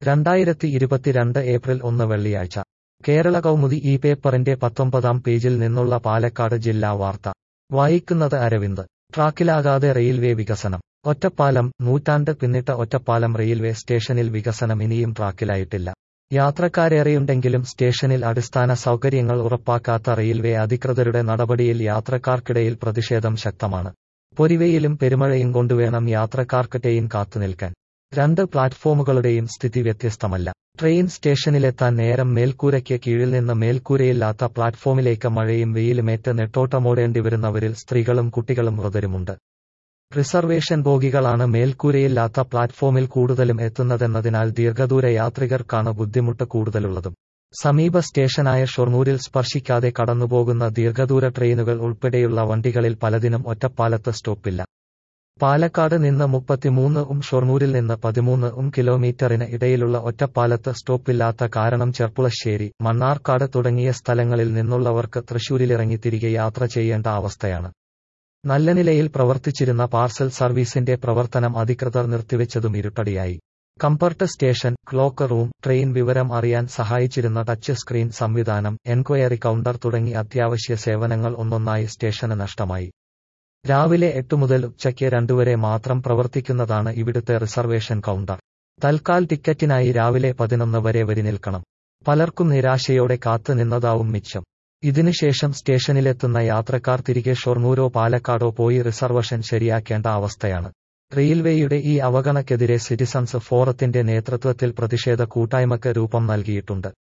രണ്ടായിരത്തി ഇരുപത്തിരണ്ട് ഏപ്രിൽ ഒന്ന് വെള്ളിയാഴ്ച കേരള കൗമുദി ഈ പേപ്പറിന്റെ പത്തൊമ്പതാം പേജിൽ നിന്നുള്ള പാലക്കാട് ജില്ലാ വാർത്ത വായിക്കുന്നത് അരവിന്ദ് ട്രാക്കിലാകാതെ റെയിൽവേ വികസനം ഒറ്റപ്പാലം നൂറ്റാണ്ട് പിന്നിട്ട ഒറ്റപ്പാലം റെയിൽവേ സ്റ്റേഷനിൽ വികസനം ഇനിയും ട്രാക്കിലായിട്ടില്ല യാത്രക്കാരേറെയുണ്ടെങ്കിലും സ്റ്റേഷനിൽ അടിസ്ഥാന സൗകര്യങ്ങൾ ഉറപ്പാക്കാത്ത റെയിൽവേ അധികൃതരുടെ നടപടിയിൽ യാത്രക്കാർക്കിടയിൽ പ്രതിഷേധം ശക്തമാണ് പൊരിവെയിലും പെരുമഴയും കൊണ്ടുവേണം യാത്രക്കാർക്ക് ട്രെയിൻ കാത്തുനിൽക്കാൻ രണ്ട് പ്ലാറ്റ്ഫോമുകളുടെയും സ്ഥിതി വ്യത്യസ്തമല്ല ട്രെയിൻ സ്റ്റേഷനിലെത്താൻ നേരം മേൽക്കൂരയ്ക്ക് കീഴിൽ നിന്ന് മേൽക്കൂരയില്ലാത്ത പ്ലാറ്റ്ഫോമിലേക്ക് മഴയും വെയിലുമേറ്റ് നെട്ടോട്ടമോടേണ്ടി വരുന്നവരിൽ സ്ത്രീകളും കുട്ടികളും മൃതരുമുണ്ട് റിസർവേഷൻ ബോഗികളാണ് മേൽക്കൂരയില്ലാത്ത പ്ലാറ്റ്ഫോമിൽ കൂടുതലും എത്തുന്നതെന്നതിനാൽ ദീർഘദൂര യാത്രികർക്കാണ് ബുദ്ധിമുട്ട് കൂടുതലുള്ളതും സമീപ സ്റ്റേഷനായ ഷൊർണൂരിൽ സ്പർശിക്കാതെ കടന്നുപോകുന്ന ദീർഘദൂര ട്രെയിനുകൾ ഉൾപ്പെടെയുള്ള വണ്ടികളിൽ പലതിനും ഒറ്റപ്പാലത്ത് സ്റ്റോപ്പില്ല പാലക്കാട് നിന്ന് മുപ്പത്തിമൂന്ന് ഉം ഷൊർണൂരിൽ നിന്ന് പതിമൂന്ന് ഉം കിലോമീറ്ററിന് ഇടയിലുള്ള ഒറ്റപ്പാലത്ത് സ്റ്റോപ്പില്ലാത്ത കാരണം ചെർപ്പുളശ്ശേരി മണ്ണാർക്കാട് തുടങ്ങിയ സ്ഥലങ്ങളിൽ നിന്നുള്ളവർക്ക് തൃശൂരിലിറങ്ങി തിരികെ യാത്ര ചെയ്യേണ്ട അവസ്ഥയാണ് നല്ല നിലയിൽ പ്രവർത്തിച്ചിരുന്ന പാർസൽ സർവീസിന്റെ പ്രവർത്തനം അധികൃതർ നിർത്തിവെച്ചതും ഇരുട്ടടിയായി comfort station cloakroom train വിവരം അറിയാൻ സഹായിച്ചിരുന്ന ടച്ച് സ്ക്രീൻ സംവിധാനം എൻക്വയറി കൗണ്ടർ തുടങ്ങി അത്യാവശ്യ സേവനങ്ങൾ ഒന്നൊന്നായി സ്റ്റേഷന് നഷ്ടമായി രാവിലെ എട്ട് മുതൽ ഉച്ചയ്ക്ക് രണ്ടുവരെ മാത്രം പ്രവർത്തിക്കുന്നതാണ് ഇവിടുത്തെ റിസർവേഷൻ കൗണ്ടർ തൽക്കാൽ ടിക്കറ്റിനായി രാവിലെ പതിനൊന്ന് വരെ വരി നിൽക്കണം പലർക്കും നിരാശയോടെ കാത്തു നിന്നതാവും മിച്ചം ഇതിനുശേഷം സ്റ്റേഷനിലെത്തുന്ന യാത്രക്കാർ തിരികെ ഷൊർണൂരോ പാലക്കാടോ പോയി റിസർവേഷൻ ശരിയാക്കേണ്ട അവസ്ഥയാണ് റെയിൽവേയുടെ ഈ അവഗണക്കെതിരെ സിറ്റിസൺസ് ഫോറത്തിന്റെ നേതൃത്വത്തിൽ പ്രതിഷേധ കൂട്ടായ്മക്ക് രൂപം നൽകിയിട്ടുണ്ട്